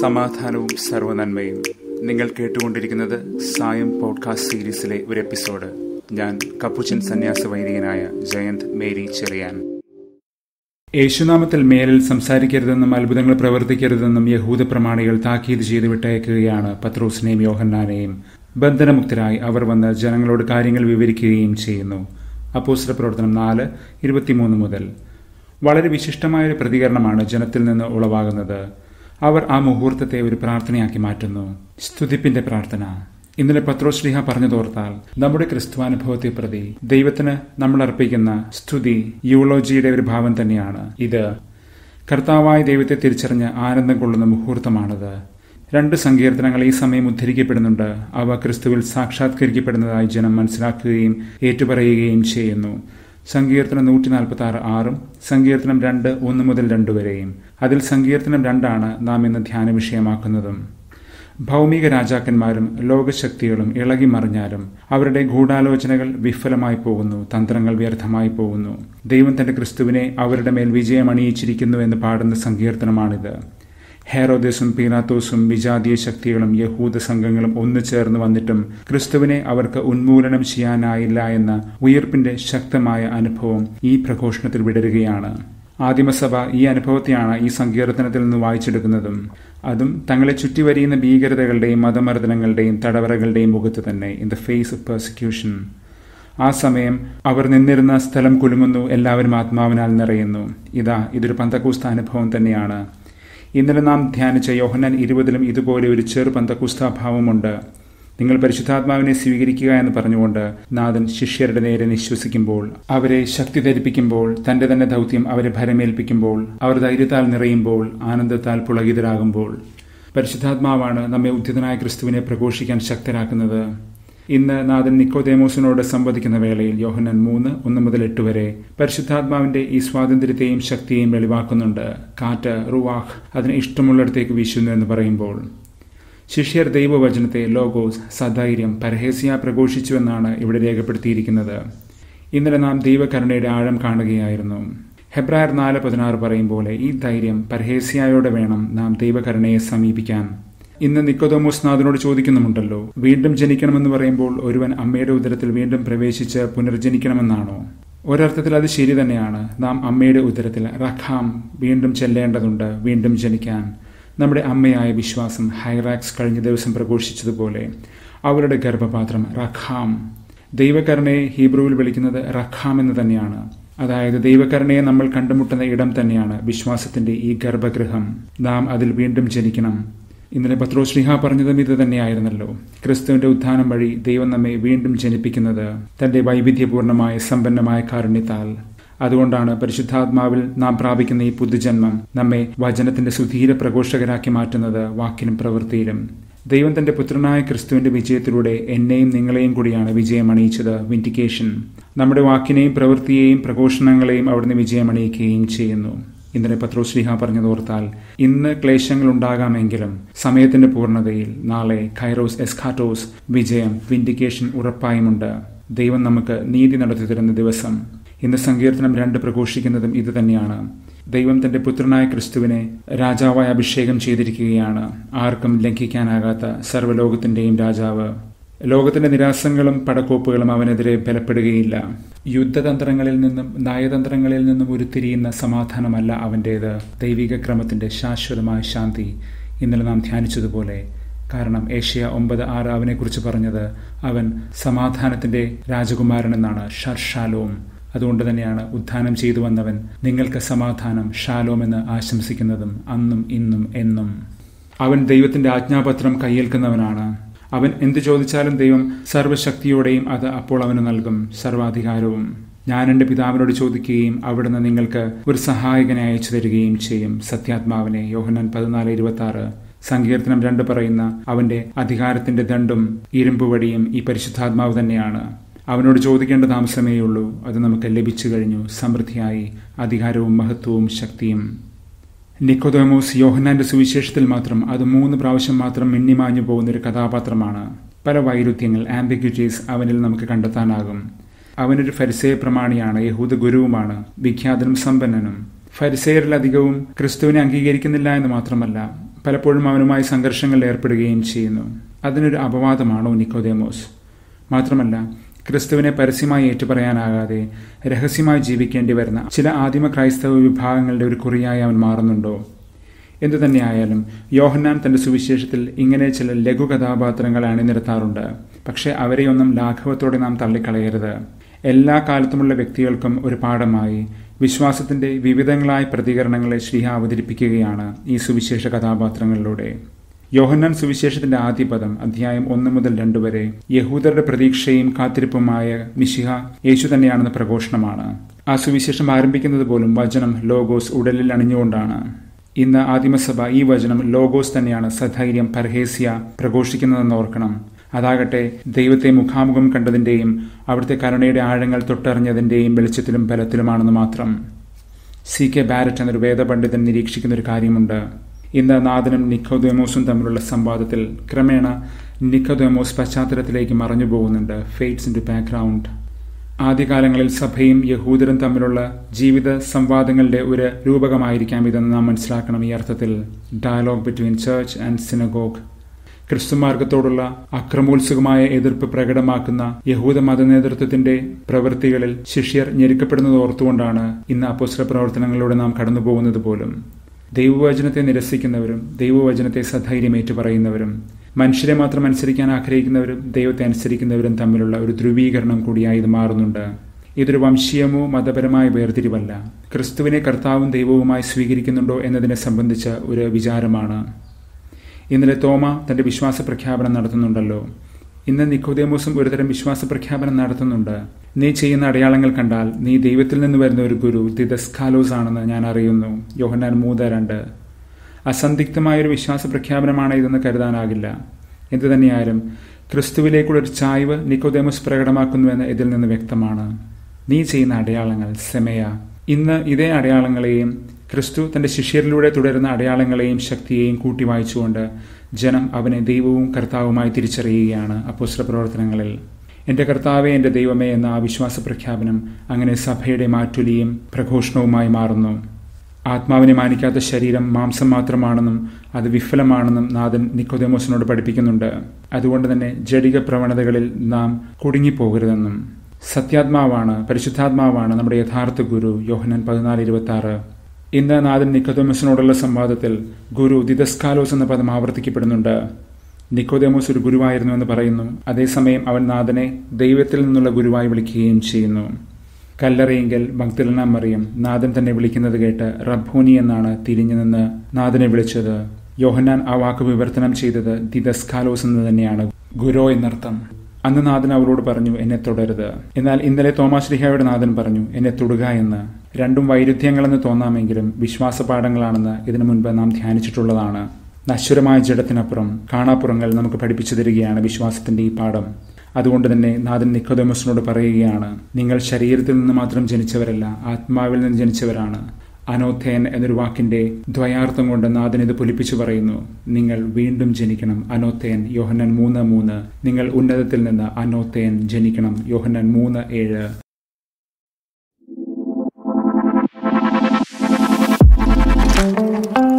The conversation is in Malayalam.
സമാധാനവും സർവനന്മയും നിങ്ങൾ കേട്ടുകൊണ്ടിരിക്കുന്നത് സായം പോഡ്കാസ്റ്റ് സീരീസിലെ ഒരു എപ്പിസോഡ് ഞാൻ കപ്പുച്ചൻ സന്യാസ വൈദികനായ ജയന്ത് മേരി ചെറിയാൻ യേശുനാമത്തിൽ മേലിൽ സംസാരിക്കരുതെന്നും അത്ഭുതങ്ങൾ പ്രവർത്തിക്കരുതെന്നും യഹൂദ പ്രമാണികൾ താക്കീത് ചെയ്ത് വിട്ടയക്കുകയാണ് പത്രോസിനെയും യോഹന്നാനെയും ബന്ധനമുക്തരായി അവർ വന്ന് ജനങ്ങളോട് കാര്യങ്ങൾ വിവരിക്കുകയും ചെയ്യുന്നു അപ്പോസ്റ്റർ പ്രവർത്തനം നാല് ഇരുപത്തിമൂന്ന് മുതൽ വളരെ വിശിഷ്ടമായ ഒരു പ്രതികരണമാണ് ജനത്തിൽ നിന്ന് ഉളവാകുന്നത് അവർ ആ മുഹൂർത്തത്തെ ഒരു പ്രാർത്ഥനയാക്കി മാറ്റുന്നു സ്തുതിപ്പിന്റെ പ്രാർത്ഥന ഇന്നലെ പത്രോശ്രീഹ പറഞ്ഞതോർത്താൽ നമ്മുടെ ക്രിസ്തുവാനുഭവത്തെ പ്രതി ദൈവത്തിന് നമ്മൾ അർപ്പിക്കുന്ന സ്തുതി യൂളോജിയുടെ ഒരു ഭാവം തന്നെയാണ് ഇത് കർത്താവായ ദൈവത്തെ തിരിച്ചറിഞ്ഞ് ആനന്ദം കൊള്ളുന്ന മുഹൂർത്തമാണിത് രണ്ട് സങ്കീർത്തനങ്ങൾ ഈ സമയം ഉദ്ധരിക്കപ്പെടുന്നുണ്ട് അവ ക്രിസ്തുവിൽ സാക്ഷാത്കരിക്കപ്പെടുന്നതായി ജനം മനസ്സിലാക്കുകയും ഏറ്റുപറയുകയും ചെയ്യുന്നു സങ്കീർത്തനം നൂറ്റി നാൽപ്പത്തി ആറ് ആറും സങ്കീർത്തനം രണ്ട് ഒന്ന് മുതൽ രണ്ട് വരെയും അതിൽ സങ്കീർത്തനം രണ്ടാണ് നാം ഇന്ന് ധ്യാന വിഷയമാക്കുന്നതും ഭൗമിക രാജാക്കന്മാരും ലോകശക്തികളും ഇളകി മറിഞ്ഞാലും അവരുടെ ഗൂഢാലോചനകൾ വിഫലമായി പോകുന്നു തന്ത്രങ്ങൾ വ്യർത്ഥമായി പോകുന്നു ദൈവം തന്റെ ക്രിസ്തുവിനെ അവരുടെ മേൽ വിജയമണിയിച്ചിരിക്കുന്നു എന്ന് പാടുന്ന സങ്കീർത്തനമാണിത് ഹേറോദേസും പീലാത്തോസും വിജാതീയ ശക്തികളും യഹൂദ സംഘങ്ങളും ഒന്നു ചേർന്ന് വന്നിട്ടും ക്രിസ്തുവിനെ അവർക്ക് ഉന്മൂലനം ചെയ്യാനായില്ല എന്ന ഉയർപ്പിന്റെ ശക്തമായ അനുഭവം ഈ പ്രഘോഷണത്തിൽ വിടരുകയാണ് ആദിമസഭ ഈ അനുഭവത്തെയാണ് ഈ സങ്കീർത്തനത്തിൽ നിന്ന് വായിച്ചെടുക്കുന്നതും അതും തങ്ങളെ ചുറ്റിവരിയുന്ന ഭീകരതകളുടെയും മതമർദ്ദനങ്ങളുടെയും തടവറകളുടെയും മുഖത്ത് തന്നെ in the face of persecution ആ സമയം അവർ നിന്നിരുന്ന സ്ഥലം കുലുങ്ങുന്നു എല്ലാവരും ആത്മാവിനാൽ നിറയുന്നു ഇതാ ഇതൊരു പന്തക്കൂസ്ത അനുഭവം തന്നെയാണ് ഇന്നലെ നാം ധ്യാനിച്ച യോഹന്നാൻ ഇരുപതിലും ഇതുപോലെ ഒരു ചെറു പന്തക്കുസ്താഭാവമുണ്ട് നിങ്ങൾ പരിശുദ്ധാത്മാവിനെ സ്വീകരിക്കുക എന്ന് പറഞ്ഞുകൊണ്ട് നാഥൻ ശിഷ്യരുടെ നേരെ നിശ്വസിക്കുമ്പോൾ അവരെ ശക്തി ധരിപ്പിക്കുമ്പോൾ തന്റെ തന്നെ ദൗത്യം അവരെ ഭരമേൽപ്പിക്കുമ്പോൾ അവർ ധൈര്യത്താൽ നിറയുമ്പോൾ ആനന്ദത്താൽ പുളകിതരാകുമ്പോൾ പരിശുദ്ധാത്മാവാണ് നമ്മെ ഉദ്ധിതനായ ക്രിസ്തുവിനെ പ്രഘോഷിക്കാൻ ശക്തരാക്കുന്നത് ഇന്ന് നാഥൻ നിക്കോദേമോസിനോട് സംവദിക്കുന്ന വേളയിൽ യോഹനൻ മൂന്ന് ഒന്ന് മുതൽ എട്ട് വരെ പരിശുദ്ധാത്മാവിന്റെ ഈ സ്വാതന്ത്ര്യത്തെയും ശക്തിയെയും വെളിവാക്കുന്നുണ്ട് കാറ്റ് റുവാഹ് അതിന് ഇഷ്ടമുള്ളിടത്തേക്ക് വീശുന്നു എന്ന് പറയുമ്പോൾ ശിഷ്യർ ദൈവവചനത്തെ ലോഗോസ് സധൈര്യം പരഹേസിയ പ്രഘോഷിച്ചു എന്നാണ് ഇവിടെ രേഖപ്പെടുത്തിയിരിക്കുന്നത് ഇന്നലെ നാം ദൈവകരുണയുടെ ആഴം കാണുകയായിരുന്നു ഹെബ്രായർ നാല് പതിനാറ് പറയും പോലെ ഈ ധൈര്യം പരഹേസിയായോടെ വേണം നാം ദൈവകരുണയെ സമീപിക്കാൻ ഇന്ന് നിക്കോതോമോസ് നാഥനോട് ചോദിക്കുന്നുമുണ്ടല്ലോ വീണ്ടും ജനിക്കണമെന്ന് പറയുമ്പോൾ ഒരുവൻ അമ്മയുടെ ഉദരത്തിൽ വീണ്ടും പ്രവേശിച്ച് പുനർജനിക്കണമെന്നാണോ ഒരർത്ഥത്തിൽ അത് ശരി തന്നെയാണ് നാം അമ്മയുടെ ഉദരത്തിൽ റഖാം വീണ്ടും ചെല്ലേണ്ടതുണ്ട് വീണ്ടും ജനിക്കാൻ നമ്മുടെ അമ്മയായ വിശ്വാസം ഹൈറാക്സ് കഴിഞ്ഞ ദിവസം പ്രഘോഷിച്ചതുപോലെ അവരുടെ ഗർഭപാത്രം റഖാം ദൈവകരുണയെ ഹീബ്രുവിൽ വിളിക്കുന്നത് റഖാം എന്ന് തന്നെയാണ് അതായത് ദൈവകരുണയെ നമ്മൾ കണ്ടുമുട്ടുന്ന ഇടം തന്നെയാണ് വിശ്വാസത്തിന്റെ ഈ ഗർഭഗൃഹം നാം അതിൽ വീണ്ടും ജനിക്കണം ഇന്നലെ പത്രോശ്രീഹ പറഞ്ഞതും ഇത് തന്നെയായിരുന്നല്ലോ ക്രിസ്തുവിന്റെ ഉത്ഥാനം വഴി ദൈവം നമ്മെ വീണ്ടും ജനിപ്പിക്കുന്നത് തന്റെ വൈവിധ്യപൂർണമായ സമ്പന്നമായ കാരുണ്യത്താൽ അതുകൊണ്ടാണ് പരിശുദ്ധാത്മാവിൽ നാം പ്രാപിക്കുന്ന ഈ പുതുജന്മം നമ്മെ വചനത്തിന്റെ സുധീര പ്രഘോഷകരാക്കി മാറ്റുന്നത് വാക്കിനും പ്രവൃത്തിയിലും ദൈവം തന്റെ പുത്രനായ ക്രിസ്തുവിന്റെ വിജയത്തിലൂടെ എന്നെയും നിങ്ങളെയും കൂടിയാണ് വിജയമണിയിച്ചത് വിൻഡിക്കേഷൻ നമ്മുടെ വാക്കിനെയും പ്രവൃത്തിയെയും പ്രഘോഷണങ്ങളെയും അവിടുന്ന് വിജയമണിയിക്കുകയും ചെയ്യുന്നു ഇന്നലെ പത്രോശ്രീഹ പറഞ്ഞതോർത്താൽ ഇന്ന് ക്ലേശങ്ങൾ ഉണ്ടാകാമെങ്കിലും സമയത്തിന്റെ പൂർണ്ണതയിൽ നാളെ കൈറോസ് എസ്കാറ്റോസ് വിജയം വിൻഡിക്കേഷൻ ഉറപ്പായുമുണ്ട് ദൈവം നമുക്ക് നീതി നടത്തി തരുന്ന ദിവസം ഇന്ന് സങ്കീർത്തനം രണ്ട് പ്രഘോഷിക്കുന്നതും ഇത് തന്നെയാണ് ദൈവം തന്റെ പുത്രനായ ക്രിസ്തുവിനെ രാജാവായി അഭിഷേകം ചെയ്തിരിക്കുകയാണ് ആർക്കും ലംഘിക്കാനാകാത്ത സർവ്വലോകത്തിന്റെയും രാജാവ് ലോകത്തിന്റെ നിരാസങ്ങളും പടക്കോപ്പുകളും അവനെതിരെ ബലപ്പെടുകയില്ല യുദ്ധതന്ത്രങ്ങളിൽ നിന്നും നയതന്ത്രങ്ങളിൽ നിന്നും ഉരുത്തിരിയുന്ന സമാധാനമല്ല അവൻ്റേത് ദൈവിക ക്രമത്തിന്റെ ശാശ്വതമായ ശാന്തി ഇന്നലെ നാം ധ്യാനിച്ചതുപോലെ കാരണം ഏഷ്യ ഒമ്പത് ആറ് അവനെക്കുറിച്ച് പറഞ്ഞത് അവൻ സമാധാനത്തിന്റെ രാജകുമാരൻ എന്നാണ് ഷർഷാലോം അതുകൊണ്ട് തന്നെയാണ് ഉത്ഥാനം ചെയ്തു വന്നവൻ നിങ്ങൾക്ക് സമാധാനം ഷാലോം എന്ന് ആശംസിക്കുന്നതും അന്നും ഇന്നും എന്നും അവൻ ദൈവത്തിന്റെ ആജ്ഞാപത്രം കയ്യേൽക്കുന്നവനാണ് അവൻ എന്തു ചോദിച്ചാലും ദൈവം സർവശക്തിയോടെയും അത് അപ്പോൾ അവന് നൽകും സർവാധികാരവും ഞാൻ എൻ്റെ പിതാവിനോട് ചോദിക്കുകയും അവിടുന്ന് നിങ്ങൾക്ക് ഒരു സഹായകനെ അയച്ചു തരികയും ചെയ്യും സത്യാത്മാവിനെ യോഹനൻ പതിനാല് ഇരുപത്തി ആറ് സങ്കീർത്തനം രണ്ട് പറയുന്ന അവന്റെ അധികാരത്തിന്റെ ദണ്ടും ഇരുമ്പുവടിയും ഈ പരിശുദ്ധാത്മാവ് തന്നെയാണ് അവനോട് ചോദിക്കേണ്ട താമസമേയുള്ളൂ അത് നമുക്ക് ലഭിച്ചു കഴിഞ്ഞു സമൃദ്ധിയായി അധികാരവും മഹത്വവും ശക്തിയും നിക്കോദോമോസ് യോഹന്നാന്റെ സുവിശേഷത്തിൽ മാത്രം അത് മൂന്ന് പ്രാവശ്യം മാത്രം മിന്നിമാഞ്ഞു പോകുന്ന ഒരു കഥാപാത്രമാണ് പല വൈരുദ്ധ്യങ്ങൾ ആംബിഗ്യൂറ്റീസ് അവനിൽ നമുക്ക് കണ്ടെത്താനാകും അവനൊരു ഫരിസേയ പ്രമാണിയാണ് യഹൂദ ഗുരുവുമാണ് വിഖ്യാതനും സമ്പന്നനും ഫരിസേയരിലധികവും ക്രിസ്തുവിനെ അംഗീകരിക്കുന്നില്ല എന്ന് മാത്രമല്ല പലപ്പോഴും അവനുമായി സംഘർഷങ്ങളിൽ ഏർപ്പെടുകയും ചെയ്യുന്നു അതിനൊരു അപവാദമാണോ നിക്കോദേമോസ് മാത്രമല്ല ക്രിസ്തുവിനെ പരസ്യമായി ഏറ്റുപറയാനാകാതെ രഹസ്യമായി ജീവിക്കേണ്ടി വരുന്ന ചില ആദിമ ക്രൈസ്തവ വിഭാഗങ്ങളുടെ ഒരു കുറിയായി അവൻ മാറുന്നുണ്ടോ എന്തു തന്നെയായാലും യോഹന്നാൻ തന്റെ സുവിശേഷത്തിൽ ഇങ്ങനെ ചില ലഘു കഥാപാത്രങ്ങൾ അണിനിരത്താറുണ്ട് പക്ഷേ അവരെയൊന്നും ലാഘവത്തോടെ നാം തള്ളിക്കളയരുത് എല്ലാ കാലത്തുമുള്ള വ്യക്തികൾക്കും ഒരു പാഠമായി വിശ്വാസത്തിന്റെ വിവിധങ്ങളായ പ്രതികരണങ്ങളെ ശ്രീഹ അവതരിപ്പിക്കുകയാണ് ഈ സുവിശേഷ കഥാപാത്രങ്ങളിലൂടെ യോഹന്നാൻ സുവിശേഷത്തിന്റെ ആദ്യ പദം അധ്യായം ഒന്ന് മുതൽ രണ്ട് വരെ യഹൂദരുടെ പ്രതീക്ഷയും കാത്തിരിപ്പുമായ മിശിഹ യേശു തന്നെയാണെന്ന പ്രഘോഷണമാണ് ആ സുവിശേഷം ആരംഭിക്കുന്നത് പോലും വചനം ലോഗോസ് ഉടലിൽ അണിഞ്ഞുകൊണ്ടാണ് ഇന്ന് ആദിമസഭ ഈ വചനം ലോഗോസ് തന്നെയാണ് സധൈര്യം പർഹേസ്യ പ്രഘോഷിക്കുന്നതെന്ന് ഓർക്കണം അതാകട്ടെ ദൈവത്തെ മുഖാമുഖം കണ്ടതിന്റെയും അവിടുത്തെ കരുണയുടെ ആഴങ്ങൾ തൊട്ടറിഞ്ഞതിന്റെയും വെളിച്ചത്തിലും ബലത്തിലുമാണെന്ന് മാത്രം സി കെ ബാരറ്റ് എന്നൊരു വേദപണ്ഡിതൻ നിരീക്ഷിക്കുന്ന ഒരു കാര്യമുണ്ട് ഇന്ന് നാഥനും നിക്കോദേമോസും തമ്മിലുള്ള സംവാദത്തിൽ ക്രമേണ നിക്കോദേമോസ് പശ്ചാത്തലത്തിലേക്ക് മറഞ്ഞു പോകുന്നുണ്ട് ഫെയ്റ്റ്സ് ഇൻ ടു ബാക്ക്ഗ്രൗണ്ട് ആദ്യകാലങ്ങളിൽ സഭയും യഹൂദരും തമ്മിലുള്ള ജീവിത സംവാദങ്ങളുടെ ഒരു രൂപകമായിരിക്കാം ഇതെന്ന് നാം മനസ്സിലാക്കണം ഈ അർത്ഥത്തിൽ dialogue between church and synagogue ക്രിസ്തുമാർഗത്തോടുള്ള അക്രമോത്സുകമായ എതിർപ്പ് പ്രകടമാക്കുന്ന യഹൂദ മത നേതൃത്വത്തിന്റെ പ്രവൃത്തികളിൽ ശിഷ്യർ ഞെരുക്കപ്പെടുന്നത് ഓർത്തുകൊണ്ടാണ് ഇന്ന് അപ്പോസ്ത്ര പ്രവർത്തനങ്ങളിലൂടെ നാം കടന്നുപോകുന്നത് പോലും ദൈവവചനത്തെ നിരസിക്കുന്നവരും ദൈവവചനത്തെ സധൈര്യം ഏറ്റുപറയുന്നവരും മനുഷ്യരെ മാത്രം അനുസരിക്കാൻ ആഗ്രഹിക്കുന്നവരും ദൈവത്തെ അനുസരിക്കുന്നവരും തമ്മിലുള്ള ഒരു ധ്രുവീകരണം കൂടിയായി ഇത് മാറുന്നുണ്ട് ഇതൊരു വംശീയമോ മതപരമായ വേർതിരിവല്ല ക്രിസ്തുവിനെ കർത്താവും ദൈവവുമായി സ്വീകരിക്കുന്നുണ്ടോ എന്നതിനെ സംബന്ധിച്ച ഒരു വിചാരമാണ് ഇന്നലെ തോമ തന്റെ വിശ്വാസ പ്രഖ്യാപനം നടത്തുന്നുണ്ടല്ലോ ഇന്ന് നിക്കോദേമോസും ഒരുതരം വിശ്വാസ പ്രഖ്യാപനം നടത്തുന്നുണ്ട് നീ ചെയ്യുന്ന അടയാളങ്ങൾ കണ്ടാൽ നീ ദൈവത്തിൽ നിന്ന് വരുന്ന ഒരു ഗുരു ദിദസ്കാലോസ് ആണെന്ന് ഞാൻ അറിയുന്നു യോഹന്നാൻ മൂന്ന് രണ്ട് അസന്ദിഗ്ധമായൊരു വിശ്വാസ പ്രഖ്യാപനമാണ് ഇതെന്ന് കരുതാനാകില്ല എന്തു തന്നെയായാലും ക്രിസ്തുവിലേക്കുള്ള ഒരു ചായ്വ് നിക്കോദേമസ് പ്രകടമാക്കുന്നുവെന്ന് ഇതിൽ നിന്ന് വ്യക്തമാണ് നീ ചെയ്യുന്ന അടയാളങ്ങൾ സെമയ ഇന്ന് ഇതേ അടയാളങ്ങളെയും ക്രിസ്തു തന്റെ ശിഷ്യരിലൂടെ തുടരുന്ന അടയാളങ്ങളെയും ശക്തിയെയും കൂട്ടി വായിച്ചുകൊണ്ട് ജനം അവനെ ദൈവവും കർത്താവുമായി തിരിച്ചറിയുകയാണ് അപ്പോസ്ത്ര പ്രവർത്തനങ്ങളിൽ എന്റെ കർത്താവെ എന്റെ ദൈവമേ എന്ന ആ വിശ്വാസ പ്രഖ്യാപനം അങ്ങനെ സഭയുടെ മാറ്റുലിയും പ്രഘോഷണവുമായി മാറുന്നു ആത്മാവിനെ മാനിക്കാത്ത ശരീരം മാംസം മാത്രമാണെന്നും അത് വിഫലമാണെന്നും നാഥൻ നിക്കോദേമോസിനോട് പഠിപ്പിക്കുന്നുണ്ട് അതുകൊണ്ട് തന്നെ ജഡിക പ്രവണതകളിൽ നാം കുടുങ്ങിപ്പോകരുതെന്നും സത്യാത്മാവാണ് പരിശുദ്ധാത്മാവാണ് നമ്മുടെ യഥാർത്ഥ ഗുരു യോഹനൻ പതിനാല് ഇരുപത്തി ആറ് ഇന്ന് നാഥൻ നിക്കോദേമോസിനോടുള്ള സംവാദത്തിൽ ഗുരു ദിദസ്കാലോസ് എന്ന പദം ആവർത്തിക്കപ്പെടുന്നുണ്ട് നിക്കോദേമോസ് ഒരു ഗുരുവായിരുന്നു എന്ന് പറയുന്നു അതേസമയം അവൻ നാഥനെ ദൈവത്തിൽ നിന്നുള്ള ഗുരുവായി വിളിക്കുകയും ചെയ്യുന്നു കല്ലറയെങ്കിൽ ഭക്തലന മറിയം നാഥൻ തന്നെ വിളിക്കുന്നത് കേട്ട് റബ്ബോനി എന്നാണ് തിരിഞ്ഞു നിന്ന് നാഥനെ വിളിച്ചത് യോഹന്നാൻ ആ വാക്ക് വിവർത്തനം ചെയ്തത് ദിദസ്കാലോസ് എന്ന് തന്നെയാണ് ഗുരോ എന്നർത്ഥം അന്ന് നാഥൻ അവരോട് പറഞ്ഞു എന്നെ തുടരുത് എന്നാൽ ഇന്നലെ തോമാശ്രീഹയുടെ നാഥൻ പറഞ്ഞു എന്നെ തൊടുക എന്ന് രണ്ടും വൈരുദ്ധ്യങ്ങളെന്ന് തോന്നാമെങ്കിലും വിശ്വാസ പാഠങ്ങളാണെന്ന് ഇതിനു മുൻപ് നാം ധ്യാനിച്ചിട്ടുള്ളതാണ് നശ്വരമായ ജഡത്തിനപ്പുറം കാണാപ്പുറങ്ങൾ നമുക്ക് പഠിപ്പിച്ചു തരികയാണ് വിശ്വാസത്തിന്റെ ഈ പാഠം അതുകൊണ്ട് തന്നെ നാഥൻ നിക്കോദമസിനോട് പറയുകയാണ് നിങ്ങൾ ശരീരത്തിൽ നിന്ന് മാത്രം ജനിച്ചവരല്ല ആത്മാവിൽ നിന്ന് ജനിച്ചവരാണ് അനോഥേൻ എന്നൊരു വാക്കിന്റെ ദ്വയാർത്ഥം കൊണ്ട് നാഥൻ ഇത് പൊലിപ്പിച്ചു പറയുന്നു നിങ്ങൾ വീണ്ടും ജനിക്കണം അനോത്തേൻ യോഹന്നൻ മൂന്ന് മൂന്ന് നിങ്ങൾ ഉന്നതത്തിൽ നിന്ന് അനോത്തേൻ ജനിക്കണം യോഹന്നൻ മൂന്ന് ഏഴ് thank you